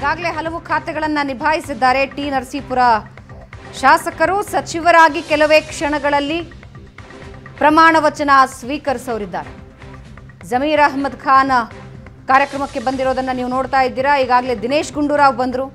ಈಗಾಗಲೇ ಹಲವು ಖಾತೆಗಳನ್ನು ನಿಭಾಯಿಸಿದ್ದಾರೆ ಟಿ ನರಸೀಪುರ ಶಾಸಕರು ಸಚಿವರಾಗಿ ಕೆಲವೇ ಕ್ಷಣಗಳಲ್ಲಿ ಪ್ರಮಾಣ ವಚನ ಸ್ವೀಕರಿಸೋರಿದ್ದಾರೆ ಜಮೀರ್ ಅಹಮದ್ ಖಾನ್ ಕಾರ್ಯಕ್ರಮಕ್ಕೆ ಬಂದಿರೋದನ್ನ ನೀವು ನೋಡ್ತಾ ಇದ್ದೀರಾ ಈಗಾಗಲೇ ದಿನೇಶ್ ಗುಂಡೂರಾವ್ ಬಂದರು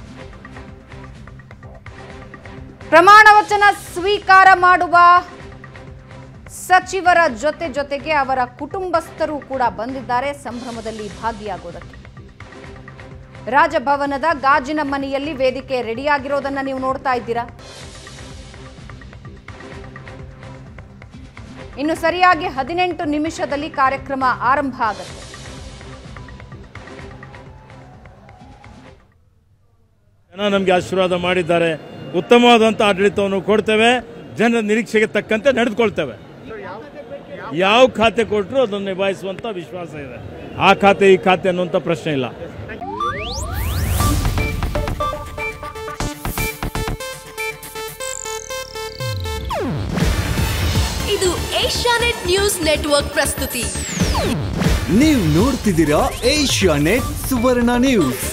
ಪ್ರಮಾಣ ವಚನ ಸ್ವೀಕಾರ ಮಾಡುವ ಸಚಿವರ ಜೊತೆ ಜೊತೆಗೆ ಅವರ ಕುಟುಂಬಸ್ಥರು ಕೂಡ ಬಂದಿದ್ದಾರೆ ಸಂಭ್ರಮದಲ್ಲಿ ಭಾಗಿಯಾಗೋದಕ್ಕೆ ರಾಜಭವನದ ಗಾಜಿನ ಮನೆಯಲ್ಲಿ ವೇದಿಕೆ ರೆಡಿಯಾಗಿರೋದನ್ನ ನೀವು ನೋಡ್ತಾ ಇದ್ದೀರಾ ಇನ್ನು ಸರಿಯಾಗಿ ಹದಿನೆಂಟು ನಿಮಿಷದಲ್ಲಿ ಕಾರ್ಯಕ್ರಮ ಆರಂಭ ಆಗುತ್ತೆ ಜನ ನಮಗೆ ಆಶೀರ್ವಾದ ಮಾಡಿದ್ದಾರೆ ಉತ್ತಮವಾದಂಥ ಆಡಳಿತವನ್ನು ಕೊಡ್ತೇವೆ ಜನರ ನಿರೀಕ್ಷೆಗೆ ತಕ್ಕಂತೆ ನಡೆದುಕೊಳ್ತೇವೆ ಯಾವ ಖಾತೆ ಕೊಟ್ಟರು ಅದನ್ನು ನಿಭಾಯಿಸುವಂತ ವಿಶ್ವಾಸ ಇದೆ ಆ ಖಾತೆ ಈ ಖಾತೆ ಅನ್ನುವಂಥ ಪ್ರಶ್ನೆ ಇಲ್ಲ ಇದು ಏಷ್ಯಾನೆಟ್ ನ್ಯೂಸ್ ನೆಟ್ವರ್ಕ್ ಪ್ರಸ್ತುತಿ ನೀವು ನೋಡ್ತಿದ್ದೀರಾ ಏಷ್ಯಾ ನೆಟ್ ಸುವರ್ಣ ನ್ಯೂಸ್